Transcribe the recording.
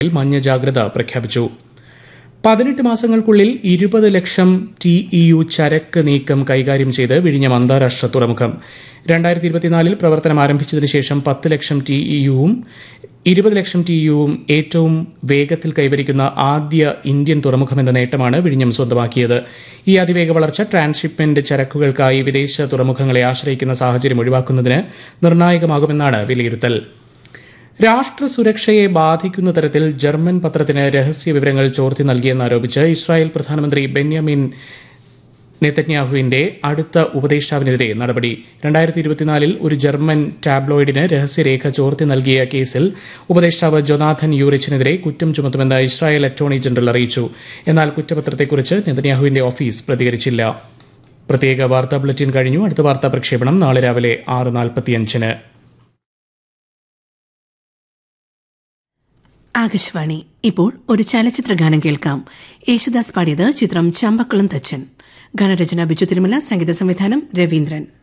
മഞ്ഞ ജാഗ്രത പ്രഖ്യാപിച്ചു പതിനെട്ട് മാസങ്ങൾക്കുള്ളിൽ ഇരുപത് ലക്ഷം ടി ഇ യു ചരക്ക് നീക്കം കൈകാര്യം ചെയ്ത് വിഴിഞ്ഞം അന്താരാഷ്ട്ര തുറമുഖം രണ്ടായിരത്തി ഇരുപത്തിനാലിൽ പ്രവർത്തനം ആരംഭിച്ചതിനു ശേഷം പത്ത് ലക്ഷം ടി ഇ യുവും ഇരുപത് ലക്ഷം ടി യുവും ഏറ്റവും വേഗത്തിൽ കൈവരിക്കുന്ന ആദ്യ ഇന്ത്യൻ തുറമുഖമെന്ന നേട്ടമാണ് വിഴിഞ്ഞം സ്വന്തമാക്കിയത് ഈ അതിവേഗ വളർച്ച ട്രാൻസ്ഷിപ്മെന്റ് ചരക്കുകൾക്കായി വിദേശ തുറമുഖങ്ങളെ ആശ്രയിക്കുന്ന സാഹചര്യം ഒഴിവാക്കുന്നതിന് നിർണായകമാകുമെന്നാണ് വിലയിരുത്തൽ രാഷ്ട്ര സുരക്ഷയെ ബാധിക്കുന്ന തരത്തിൽ ജർമ്മൻ പത്രത്തിന് രഹസ്യ വിവരങ്ങൾ ചോർത്തി നൽകിയെന്നാരോപിച്ച് ഇസ്രായേൽ പ്രധാനമന്ത്രി ബെന്യാമിൻ നെതന്യാഹുവിന്റെ അടുത്ത ഉപദേഷ്ടാവിനെതിരെ നടപടി രണ്ടായിരത്തി ഇരുപത്തിനാലിൽ ഒരു ജർമ്മൻ ടാബ്ലോയിഡിന് രഹസ്യരേഖ ചോർത്തി നൽകിയ കേസിൽ ഉപദേഷ്ടാവ് ജൊനാഥൻ യൂറിച്ചിനെതിരെ കുറ്റം ചുമത്തുമെന്ന് ഇസ്രായേൽ അറ്റോർണി ജനറൽ അറിയിച്ചു എന്നാൽ കുറ്റപത്രത്തെക്കുറിച്ച് നെതന്യാഹുവിന്റെ ഓഫീസ് പ്രതികരിച്ചില്ല പ്രത്യേക വാർത്താ ബുള്ളറ്റിൻ കഴിഞ്ഞു അടുത്ത വാർത്താ പ്രക്ഷേപണം നാളെ രാവിലെ ആറ് നാൽപ്പത്തിയഞ്ചിന് ആകാശവാണി ഇപ്പോൾ ഒരു ചലച്ചിത്ര ഗാനം കേൾക്കാം യേശുദാസ് പാടിയത് ചിത്രം ചമ്പക്കുളം തച്ചൻ ഗാനരചന ബിജു തിരുമല സംഗീത സംവിധാനം രവീന്ദ്രൻ